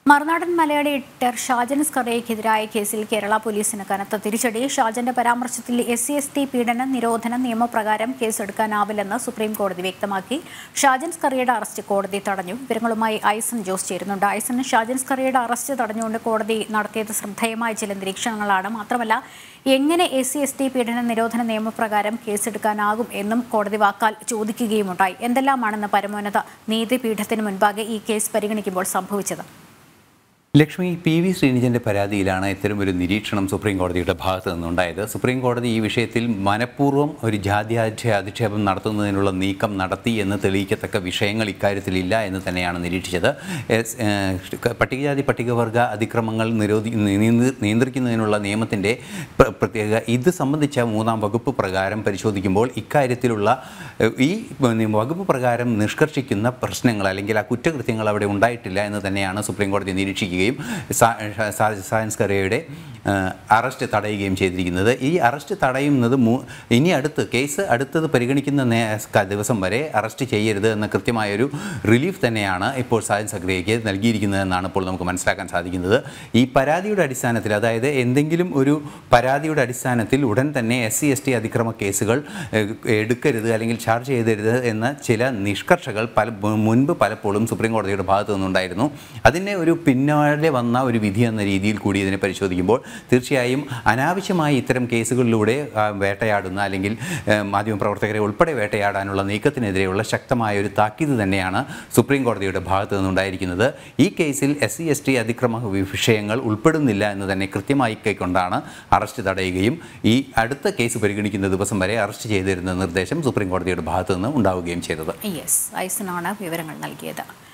മറുനാടൻ Malayali editor Shajan സ്കറിയയ്ക്കെതിരായ കേസിൽ കേരള പോലീസിന് കനത്ത തിരിച്ചടി ഷാജന്റെ പരാമർശത്തിൽ എസ് സി എസ് ടി പീഡന നിരോധന നിയമപ്രകാരം കേസെടുക്കാനാവില്ലെന്ന് സുപ്രീം കോടതി വ്യക്തമാക്കി ഷാജൻ സ്കറിയയുടെ അറസ്റ്റ് കോടതി തടഞ്ഞു വിവരങ്ങളുമായി ഐസൻ ജോസ് ചേരുന്നുണ്ട് ഐസൻ ഷാജൻ സ്കറിയയുടെ അറസ്റ്റ് തടഞ്ഞുകൊണ്ട് കോടതി നടത്തിയത് ശ്രദ്ധേയമായ ചില നിരീക്ഷണങ്ങളാണ് മാത്രമല്ല എങ്ങനെ എസ് സി എസ് ടി പീഡന നിരോധന നിയമപ്രകാരം കേസെടുക്കാനാകും എന്നും കോടതി വാക്കാൽ ചോദിക്കുകയുമുണ്ടായി എന്തെല്ലാമാണെന്ന് പരമോന്നത നീതിപീഠത്തിന് മുൻപാകെ ഈ കേസ് പരിഗണിക്കുമ്പോൾ സംഭവിച്ചത് ലക്ഷ്മി പി വി ശ്രീനിജന്റെ പരാതിയിലാണ് ഇത്തരമൊരു നിരീക്ഷണം സുപ്രീം കോടതിയുടെ ഭാഗത്ത് നിന്നുണ്ടായത് സുപ്രീം കോടതി ഈ വിഷയത്തിൽ മനഃപൂർവ്വം ഒരു ജാത്യാധ്യ അധിക്ഷേപം നടത്തുന്നതിനുള്ള നീക്കം നടത്തി എന്ന് തെളിയിക്കത്തക്ക വിഷയങ്ങൾ ഇക്കാര്യത്തിലില്ല എന്ന് തന്നെയാണ് നിരീക്ഷിച്ചത് എസ്, ഏഹ്, പട്ടികജാതി പട്ടികവർഗ അതിക്രമങ്ങൾ നിരോധി നിയന്ത്ര- നിയന്ത്രിക്കുന്നതിനുള്ള നിയമത്തിൻ്റെ പ്ര- പ്രത്യേക ഇത് സംബന്ധിച്ച മൂന്നാം വകുപ്പ് പ്രകാരം പരിശോധിക്കുമ്പോൾ ഇക്കാര്യത്തിലുള്ള ഏഹ്, ഈ ഉം, വകുപ്പ് പ്രകാരം നിഷ്കർഷിക്കുന്ന പ്രശ്നങ്ങൾ അല്ലെങ്കിൽ ആ കുറ്റകൃത്യങ്ങൾ അവിടെ ഉണ്ടായിട്ടില്ല എന്ന് തന്നെയാണ് സുപ്രീം കോടതി നിരീക്ഷിക്കുകയും സാ- സാ- സയൻസ് കറിയയുടെ ഏഹ്, അറസ്റ്റ് തടയുകയും ചെയ്തിരിക്കുന്നത് ഈ അറസ്റ്റ് തടയുന്നത് മൂ- ഇനി അടുത്ത് കേസ് അടുത്തത് പരിഗണിക്കുന്ന നേ- ക- ദിവസം വരെ അറസ്റ്റ് ചെയ്യരുത് എന്ന കൃത്യമായൊരു റിലീഫ് തന്നെയാണ് ഇപ്പോൾ സയൻസ് അഗ്രയ്ക്ക് നൽകിയിരിക്കുന്നതെന്നാണ് ഇപ്പോൾ നമുക്ക് മനസ്സിലാക്കാൻ സാധിക്കുന്നത് ഈ പരാതിയുടെ അടിസ്ഥാനത്തിൽ അതായത് എന്തെങ്കിലും ഒരു പരാതിയുടെ അടിസ്ഥാനത്തിൽ ഉടൻ തന്നെ എസ് സി എസ് ടി അതിക്രമ കേസുകൾ ഏഹ്, എടുക്കരുത് അല്ലെങ്കിൽ ചാർജ് ചെയ്തരുത് എന്ന ചില നിഷ്കർഷകൾ പല മുൻപ് പലപ്പോഴും സുപ്രീം കോടതിയുടെ ഭാഗത്തു നിന്നുണ്ടായിരുന്നു അതിനെ ഒരു പിന്നാലെ വന്ന ഒരു വിധി എന്ന രീതിയിൽ കൂടി ഇതിനെ പരിശോധിക്കുമ്പോൾ തീർച്ചയായും അനാവശ്യമായി ഇത്തരം കേസുകളിലൂടെ ആ, വേട്ടയാടുന്ന അല്ലെങ്കിൽ ഏഹ്, മാധ്യമപ്രവർത്തകരെ ഉൾപ്പെടെ വേട്ടയാടാനുള്ള നീക്കത്തിനെതിരെയുള്ള ശക്തമായ ഒരു താക്കീത് തന്നെയാണ് സുപ്രീം കോടതിയുടെ ഭാഗത്തു നിന്നുണ്ടായിരിക്കുന്നത് ഈ കേസിൽ എസ് സി എസ് ടി അതിക്രമ വിഷയങ്ങൾ ഉൾപ്പെടുന്നില്ല എന്ന് തന്നെ കൃത്യമായി കൈക്കൊണ്ടാണ് അറസ്റ്റ് തടയുകയും ഈ അടുത്ത കേസ് പരിഗണിക്കുന്ന ദിവസം വരെ അറസ്റ്റ് ചെയ്തിരുന്ന നിർദ്ദേശം സുപ്രീം കോടതിയുടെ ഭാഗത്തു നിന്ന് ഉണ്ടാവുകയും ചെയ്തത് യെസ് ഐസനാണ് വിവരങ്ങൾ നൽകിയത്